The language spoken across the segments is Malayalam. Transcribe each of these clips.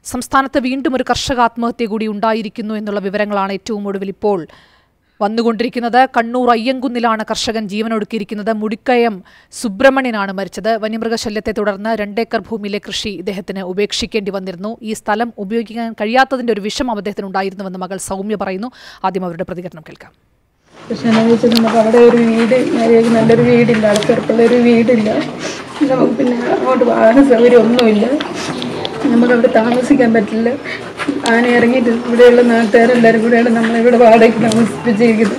സംസ്ഥാനത്ത് വീണ്ടും ഒരു കർഷക ആത്മഹത്യ കൂടി ഉണ്ടായിരിക്കുന്നു എന്നുള്ള വിവരങ്ങളാണ് ഏറ്റവും ഒടുവിൽ ഇപ്പോൾ വന്നുകൊണ്ടിരിക്കുന്നത് കണ്ണൂർ അയ്യങ്കുന്നിലാണ് കർഷകൻ ജീവനൊടുക്കിയിരിക്കുന്നത് മുടിക്കയം സുബ്രഹ്മണ്യനാണ് മരിച്ചത് വന്യമൃഗശല്യത്തെ തുടർന്ന് രണ്ടേക്കർ ഭൂമിയിലെ കൃഷി ഇദ്ദേഹത്തിന് ഉപേക്ഷിക്കേണ്ടി വന്നിരുന്നു ഈ സ്ഥലം ഉപയോഗിക്കാൻ കഴിയാത്തതിന്റെ ഒരു വിഷമം അദ്ദേഹത്തിന് ഉണ്ടായിരുന്നുവെന്ന് മകൾ സൗമ്യ പറയുന്നു ആദ്യം അവരുടെ പ്രതികരണം കേൾക്കാം പക്ഷെ എന്നാ വെച്ചാൽ നമുക്ക് അവിടെ ഒരു വീട് മര്യാദയ്ക്ക് നല്ലൊരു വീടില്ല അടുത്തുറപ്പുള്ള ഒരു വീടില്ല നമുക്ക് പിന്നെ അങ്ങോട്ട് വാഹന സൗകര്യം ഒന്നുമില്ല നമുക്ക് അവിടെ താമസിക്കാൻ പറ്റില്ല ആന ഇറങ്ങിയിട്ട് ഇവിടെയുള്ള നാട്ടുകാരെല്ലാവരും കൂടെയാണ് നമ്മളിവിടെ വാടകയ്ക്ക് താമസിപ്പിച്ചിരിക്കുന്നത്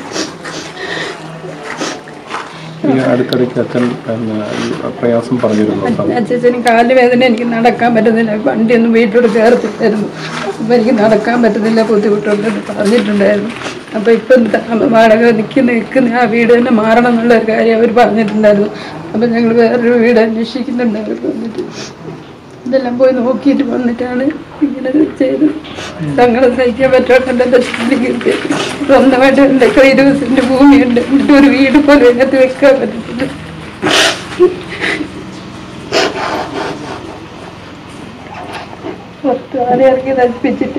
ഈ അടുത്തിടയ്ക്ക് അച്ഛൻ പിന്നെ ഈ പ്രയാസം പറഞ്ഞിരുന്നു അച്ഛന് കാല് വേദന എനിക്ക് നടക്കാൻ പറ്റുന്നില്ല വണ്ടിയൊന്നും വീട്ടിലോട്ട് കയറത്തില്ലായിരുന്നു അപ്പം എനിക്ക് നടക്കാൻ പറ്റുന്നില്ല ബുദ്ധിമുട്ടുണ്ടെന്ന് പറഞ്ഞിട്ടുണ്ടായിരുന്നു അപ്പം ഇപ്പം ത- വാടക നിൽക്കുന്ന നിൽക്കുന്ന ആ വീട് തന്നെ മാറണം എന്നുള്ള ഒരു കാര്യം അവർ പറഞ്ഞിട്ടുണ്ടായിരുന്നു അപ്പം ഞങ്ങൾ വേറൊരു വീട് അന്വേഷിക്കുന്നുണ്ടായിരുന്നു എന്നിട്ട് ഇതെല്ലാം പോയി നോക്കിയിട്ട് വന്നിട്ടാണ് ഇങ്ങനെ ചെയ്ത് സങ്കടം സഹിക്കാൻ പറ്റാത്ത എൻ്റെ ശല്യം സ്വന്തമായിട്ട് എൻ്റെ കയ്യിൽ ഇരുപത് സെൻറ്റ് ഭൂമിയുണ്ട് എന്നിട്ട് ഒരു വീട് പോലും അതിനകത്ത് വെക്കാൻ പറ്റത്തില്ല പുറത്ത് ആരെ ഇറങ്ങി നശിപ്പിച്ചിട്ട്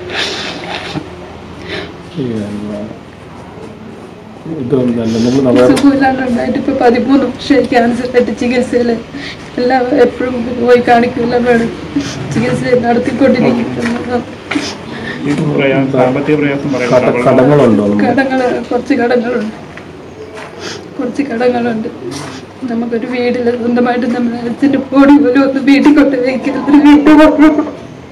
ഈ, പിന്നെ, ഇതൊന്നല്ല നിങ്ങൾ നവ സുഖമില്ലാണ്ട് ഉണ്ടായിട്ട് ഇപ്പൊ പതിമൂന്ന് വർഷമായി ക്യാൻസർ ആയിട്ട് ചികിത്സയില് എല്ലാം എപ്പോഴും പോയി കാണിക്കില്ല വേണം ചികിത്സ നടത്തിക്കൊണ്ടിരിക്കുന്നു ഈ പ്രയാസം സാമ്പത്തിക പ്രയാസം കട പറയുന്നത് കടങ്ങളുണ്ടോ നമുക്ക് കടങ്ങള് കുറച്ച് കടങ്ങളുണ്ട് കുറച്ച് കടങ്ങളുണ്ട് നമുക്കൊരു വീടില്ല സ്വന്തമായിട്ട് നമ്മുടെ അച്ഛൻ്റെ ബോഡി പോലും ഒന്ന് വീട്ടിൽ കൊണ്ട് വയ്ക്കുന്നത് വീട്ടിൽ കൊണ്ടുപോകും.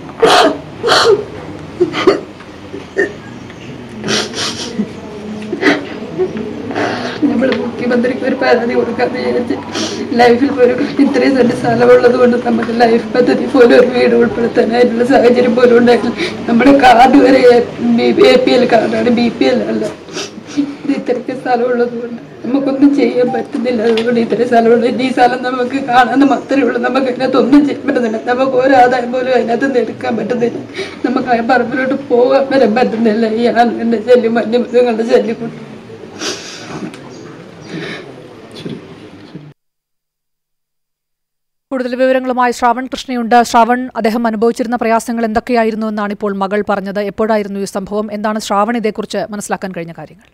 നമ്മൾ മുഖ്യമന്ത്രിക്ക് ഒരു പരാതി കൊടുക്കാന്ന് വിചാരിച്ച് ലൈഫിൽ ഒരു ഇത്രയും സെന്റ് സ്ഥലമുള്ളത് കൊണ്ട് നമുക്ക് ലൈഫ് പദ്ധതി പോലും ഒരു വീട് ഉൾപ്പെടുത്താനായിട്ടുള്ള സാഹചര്യം പോലും ഉണ്ടായിട്ടില്ല നമ്മുടെ കാർഡ് വരെ എ പി എൽ കാർഡാണ് ബി പി എൽ അല്ല ഇത് ഇത്രയ്ക്ക് സ്ഥലമുള്ളത് കൊണ്ട് നമുക്കൊന്നും ചെയ്യാൻ പറ്റുന്നില്ല അതുകൊണ്ട് ഇത്രയും സ്ഥലമുള്ള ഈ സ്ഥലം നമുക്ക് കാണാൻ മാത്രമേ ഉള്ളൂ നമുക്ക് അതിനകത്തൊന്നും ചെയ്യാൻ പറ്റുന്നില്ല നമുക്ക് ഒരു ആദായം പോലും അതിനകത്ത് നിന്ന് എടുക്കാൻ പറ്റുന്നില്ല നമുക്ക് ആ പറമ്പിലോട്ട് പോകാൻ വരെ പറ്റുന്നില്ല ഈ ആളുകളുടെ ശല്യം വന്യമൃഗങ്ങളുടെ ശല്യം കൊണ്ട് കൂടുതൽ വിവരങ്ങളുമായി ശ്രാവൺ കൃഷ്ണയുണ്ട് ശ്രാവൺ അദ്ദേഹം അനുഭവിച്ചിരുന്ന പ്രയാസങ്ങൾ എന്തൊക്കെയായിരുന്നു എന്നാണ് ഇപ്പോൾ മകൾ പറഞ്ഞത് എപ്പോഴായിരുന്നു ഈ സംഭവം എന്താണ് ശ്രാവൺ ഇതേക്കുറിച്ച് മനസ്സിലാക്കാൻ കഴിഞ്ഞ കാര്യങ്ങൾ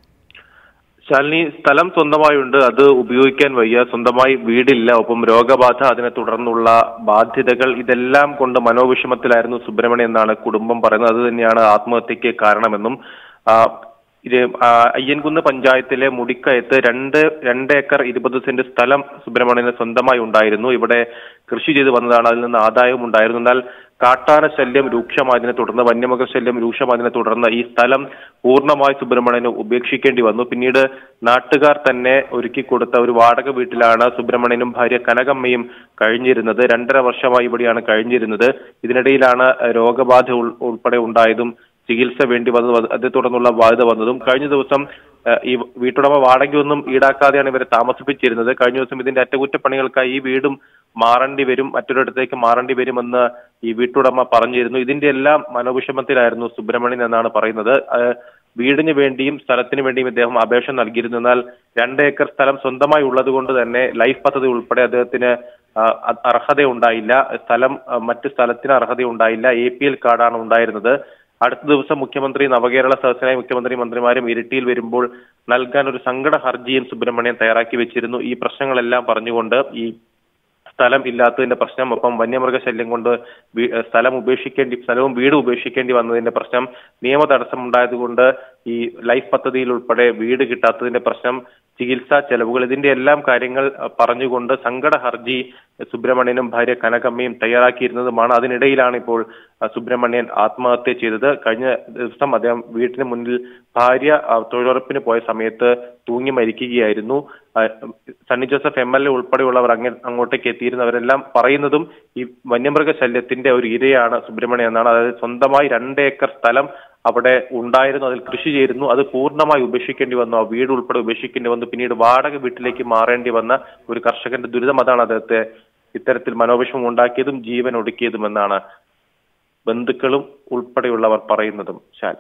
ശാലിനി സ്ഥലം സ്വന്തമായുണ്ട് അത് ഉപയോഗിക്കാൻ വയ്യ സ്വന്തമായി വീടില്ല ഒപ്പം രോഗബാധ അതിനെ തുടർന്നുള്ള ബാധ്യതകൾ ഇതെല്ലാം കൊണ്ട് മനോവിഷമത്തിലായിരുന്നു സുബ്രഹ്മണ്യൻ എന്നാണ് കുടുംബം പറയുന്നത് അത് തന്നെയാണ് ആത്മഹത്യക്ക് കാരണമെന്നും ആ, ഇത് ആ, അയ്യൻകുന്ന് പഞ്ചായത്തിലെ മുടിക്കയത്ത് രണ്ട് രണ്ട് ഏക്കർ ഇരുപത് സെന്റ് സ്ഥലം സുബ്രഹ്മണ്യന് സ്വന്തമായി ഉണ്ടായിരുന്നു ഇവിടെ കൃഷി ചെയ്ത് വന്നതാണ് അതിൽ നിന്ന് ആദായവും ഉണ്ടായിരുന്നു എന്നാൽ കാട്ടാന ശല്യം രൂക്ഷമായതിനെ തുടർന്ന് വന്യമൃഗ ശല്യം രൂക്ഷമായതിനെ തുടർന്ന് ഈ സ്ഥലം പൂർണ്ണമായി സുബ്രഹ്മണ്യന് ഉപേക്ഷിക്കേണ്ടി വന്നു പിന്നീട് നാട്ടുകാർ തന്നെ ഒരുക്കി കൊടുത്ത ഒരു വാടക വീട്ടിലാണ് സുബ്രഹ്മണ്യനും ഭാര്യ കനകമ്മയും കഴിഞ്ഞിരുന്നത് രണ്ടര വർഷമായി ഇവിടെയാണ് കഴിഞ്ഞിരുന്നത് ഇതിനിടയിലാണ് രോഗബാധ ഉൾ- ഉൾപ്പെടെ ഉണ്ടായതും ചികിത്സ വേണ്ടി വന്നതും അത് അതേ തുടർന്നുള്ള ബാധ്യത വന്നതും കഴിഞ്ഞ ദിവസം ഏഹ്, ഈ വീട്ടുടമ വാടകയൊന്നും ഈടാക്കാതെയാണ് ഇവരെ താമസിപ്പിച്ചിരുന്നത് കഴിഞ്ഞ ദിവസം ഇതിന്റെ അറ്റകുറ്റപ്പണികൾക്കായി ഈ വീടും മാറേണ്ടി വരും മറ്റൊരിടത്തേക്ക് മാറേണ്ടി വരുമെന്ന് ഈ വീട്ടുടമ പറഞ്ഞിരുന്നു ഇതിന്റെ എല്ലാം മനോവിഷമത്തിലായിരുന്നു സുബ്രഹ്മണ്യൻ എന്നാണ് പറയുന്നത് ഏഹ്, വീടിന് വേണ്ടിയും സ്ഥലത്തിന് വേണ്ടിയും ഇദ്ദേഹം അപേക്ഷ നൽകിയിരുന്നു എന്നാൽ രണ്ട് ഏക്കർ സ്ഥലം സ്വന്തമായി ഉള്ളത് കൊണ്ട് തന്നെ ലൈഫ് പദ്ധതി ഉൾപ്പെടെ അദ്ദേഹത്തിന് ആ, അ- അർഹതയുണ്ടായില്ല സ്ഥലം ആ, മറ്റ് സ്ഥലത്തിന് അർഹതയുണ്ടായില്ല എ പി എൽ കാർഡാണ് ഉണ്ടായിരുന്നത് അടുത്ത ദിവസം മുഖ്യമന്ത്രി നവകേരള സദസ്സിനായി മുഖ്യമന്ത്രി മന്ത്രിമാരും ഇരിട്ടിയിൽ വരുമ്പോൾ നൽകാൻ ഒരു സങ്കട ഹർജിയും സുബ്രഹ്മണ്യൻ തയ്യാറാക്കി വെച്ചിരുന്നു ഈ പ്രശ്നങ്ങളെല്ലാം പറഞ്ഞുകൊണ്ട് ഈ സ്ഥലം ഇല്ലാത്തതിന്റെ പ്രശ്നം ഒപ്പം വന്യമൃഗശല്യം കൊണ്ട് വീ- ഏഹ് സ്ഥലം ഉപേക്ഷിക്കേണ്ടി സ്ഥലവും വീടും ഉപേക്ഷിക്കേണ്ടി വന്നതിന്റെ പ്രശ്നം നിയമ തടസ്സം ഉണ്ടായതുകൊണ്ട് ഈ ലൈഫ് പദ്ധതിയിൽ ഉൾപ്പെടെ വീട് കിട്ടാത്തതിന്റെ പ്രശ്നം ചികിത്സാ ചെലവുകൾ ഇതിന്റെ എല്ലാം കാര്യങ്ങൾ അഹ് പറഞ്ഞുകൊണ്ട് സങ്കട ഹർജി സുബ്രഹ്മണ്യനും ഭാര്യ കനകമ്മയും തയ്യാറാക്കിയിരുന്നതുമാണ് അതിനിടയിലാണ് ഇപ്പോൾ അഹ് സുബ്രഹ്മണ്യൻ ആത്മഹത്യ ചെയ്തത് കഴിഞ്ഞ ദിവസം അദ്ദേഹം വീട്ടിന് മുന്നിൽ ഭാര്യ അഹ് തൊഴിലുറപ്പിന് പോയ സമയത്ത് തൂങ്ങി മരിക്കുകയായിരുന്നു അഹ് Sunny Joseph M L A ഉൾപ്പെടെയുള്ളവർ അങ്ങ അങ്ങോട്ടേക്ക് എത്തിയിരുന്നവരെല്ലാം പറയുന്നതും ഈ വന്യമൃഗ ശല്യത്തിന്റെ ഒരു ഇരയാണ് സുബ്രഹ്മണ്യൻ എന്നാണ് അതായത് സ്വന്തമായി രണ്ട് ഏക്കർ സ്ഥലം അവിടെ ഉണ്ടായിരുന്നു അതിൽ കൃഷി ചെയ്തിരുന്നു അത് പൂർണ്ണമായി ഉപേക്ഷിക്കേണ്ടി വന്നു ആ വീട് ഉൾപ്പെടെ ഉപേക്ഷിക്കേണ്ടി വന്നു പിന്നീട് വാടക വീട്ടിലേക്ക് മാറേണ്ടി വന്ന ഒരു കർഷകന്റെ ദുരിതം അതാണ് അദ്ദേഹത്തെ ഇത്തരത്തിൽ മനോവിഷമം ഉണ്ടാക്കിയതും ജീവൻ ഒടുക്കിയതും എന്നാണ് ബന്ധുക്കളും ഉൾപ്പെടെയുള്ളവർ പറയുന്നതും ശാൽ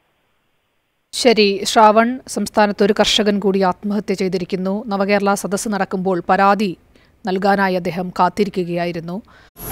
ശരി ശ്രാവൺ സംസ്ഥാനത്ത് ഒരു കർഷകൻ കൂടി ആത്മഹത്യ ചെയ്തിരിക്കുന്നു നവകേരള സദസ്സ് നടക്കുമ്പോൾ പരാതി നൽകാനായി അദ്ദേഹം കാത്തിരിക്കുകയായിരുന്നു